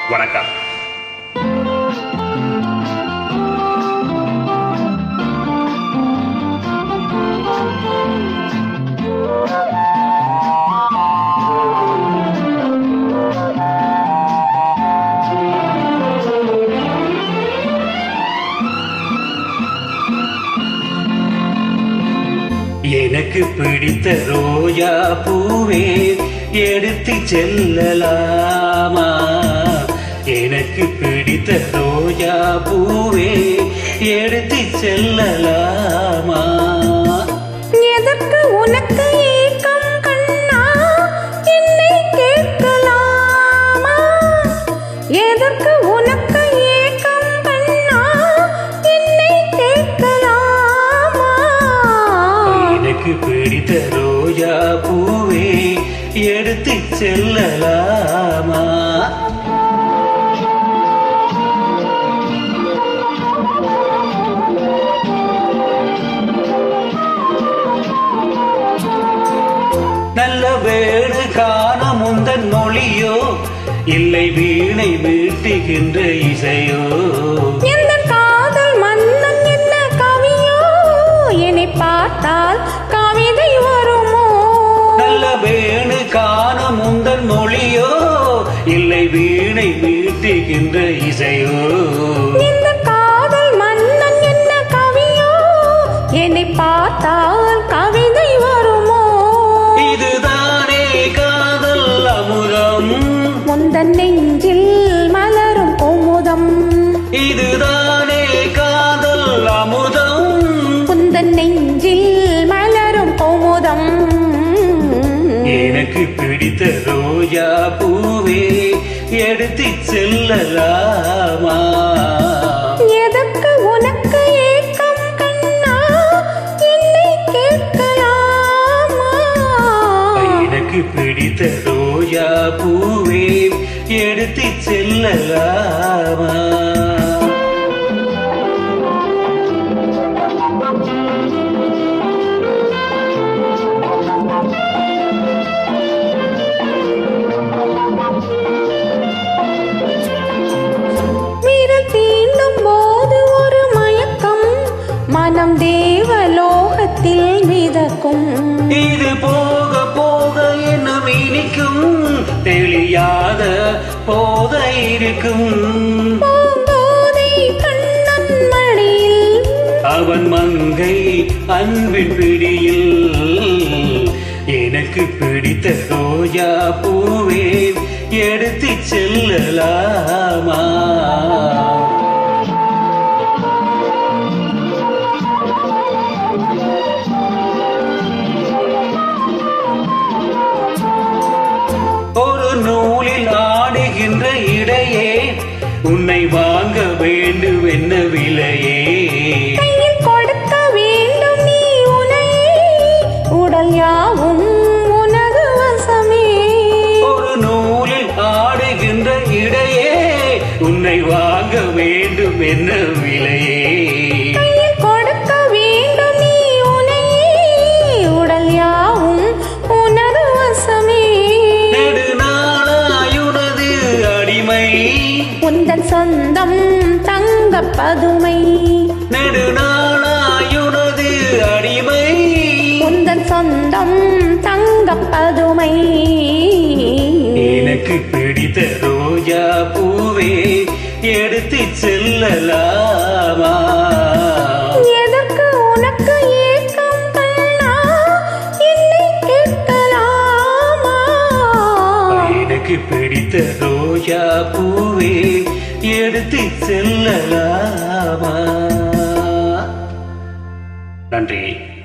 வணக்கம் எனக்கு பிடித்த ரோஜா பூவே எடுத்து செல்லலாமா எனக்கு பிடித்த ரோஜா பூவே எடுத்து செல்லலாமா எதற்கு உனக்கு ஏக்கம் கண்ணா என்னை கேட்கலாமா எதற்கு உனக்கு ஏக்கம் கண்ணா என்னை கேட்கலாமா எனக்கு பிடித்த ரோஜா பூவே எடுத்து செல்லலாமா நல்ல வேடு காண முந்தன் மொழியோ இல்லை வீணை மீட்டுகின்ற இசையோ எந்த காதல் மன்னன் என்ன கவியோ என்னை பார்த்தால் கவிதை வருமோ நல்ல வேணு காண முந்தன் மொழியோ இல்லை வீணை மீட்டுகின்ற இசையோ இந்த காதல் மன்னன் என்ன கவியோ என்னை பார்த்தால் கவிதை வருமோ இதுதானே காதல் அமுதம் முந்தன் நெஞ்சில் மலரும் குமுதம் இதுதானே காதல் அமுதம் முந்தன் நெஞ்சில் மலரும் குமுதம் எனக்கு பிடித்த ரோஜா பூவே எடுத்து செல்லலாமா எதற்கு உனக்கு ஏக்கம் கண்ணா என்னை கேட்கலாமா எனக்கு பிடித்த ரோஜா பூவே எடுத்து செல்லலாமா விரல் தீண்டும் போது ஒரு மயக்கம் மனம் தேவலோகத்தில் மிதக்கும் இது போக போக என்ன இனிக்கும் தெளியாத போத இருக்கும் பூங்கோதை கண்ணன் மடியில் அவன் மங்கை அன்பின் பிடியில் எனக்கு பிடித்த ரோஜா பூவே எடுத்து செல்லலாமா ஒரு நூலில் ஆடுகின்ற இடையே உன்னை வாங்க வேண்டும் என்ன விலையே கையில் கொடுக்க வேண்டும் நீ உனையே உடல் யாவும் உனது வசமே ஒரு நூலில் ஆடுகின்ற இடையே உன்னை வாங்க வேண்டும் என்ன விலையே கையில் கொடுக்க வேண்டும் நீ உனையே உடல் யாவும் உனது வசமே நெடுநாளாயுனது அடிமை உந்தன் சொந்தம் தங்க பதுமை நெடுநாளாயுனது அடிமை உந்தன் சொந்தம் தங்க பதுமை எனக்கு பிடித்த ரோஜா பூவே எடுத்து செல்லலாமா எதற்கு உனக்கு ஏக்கம் கண்ணா என்னை கேட்கலாமா எனக்கு பிடித்த ரோஜா பூவே எடுத்து செல்லலாமா நன்றி